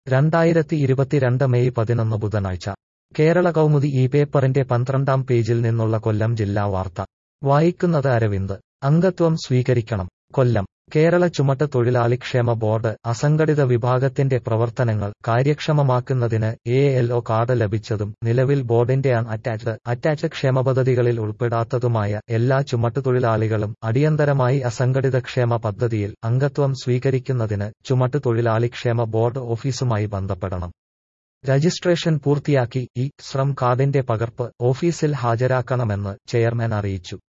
രണ്ടായിരത്തി ഇരുപത്തിരണ്ട് മെയ് പതിനൊന്ന് ബുധനാഴ്ച കേരള കൗമുദി ഈ പേപ്പറിന്റെ പന്ത്രണ്ടാം പേജിൽ നിന്നുള്ള കൊല്ലം ജില്ലാ വാർത്ത വായിക്കുന്നത് അരവിന്ദ് അംഗത്വം സ്വീകരിക്കണം കൊല്ലം കേരള ചുമട്ട് തൊഴിലാളി ക്ഷേമ ബോർഡ് അസംഘടിത വിഭാഗത്തിന്റെ പ്രവർത്തനങ്ങൾ കാര്യക്ഷമമാക്കുന്നതിന് എ എൽ ഒ കാർഡ് ലഭിച്ചതും നിലവിൽ ബോർഡിന്റെ അൺ അറ്റാച്ച്ഡ് അറ്റാച്ച്ഡ് ക്ഷേമ പദ്ധതികളിൽ ഉൾപ്പെടാത്തതുമായ എല്ലാ ചുമട്ടുതൊഴിലാളികളും അടിയന്തരമായി അസംഘടിത ക്ഷേമ പദ്ധതിയിൽ അംഗത്വം സ്വീകരിക്കുന്നതിന് ചുമട്ടുതൊഴിലാളി ക്ഷേമ ബോർഡ് ഓഫീസുമായി ബന്ധപ്പെടണം രജിസ്ട്രേഷൻ പൂർത്തിയാക്കി ഈ ശ്രം കാർഡിന്റെ പകർപ്പ് ഓഫീസിൽ ഹാജരാക്കണമെന്ന് ചെയർമാൻ അറിയിച്ചു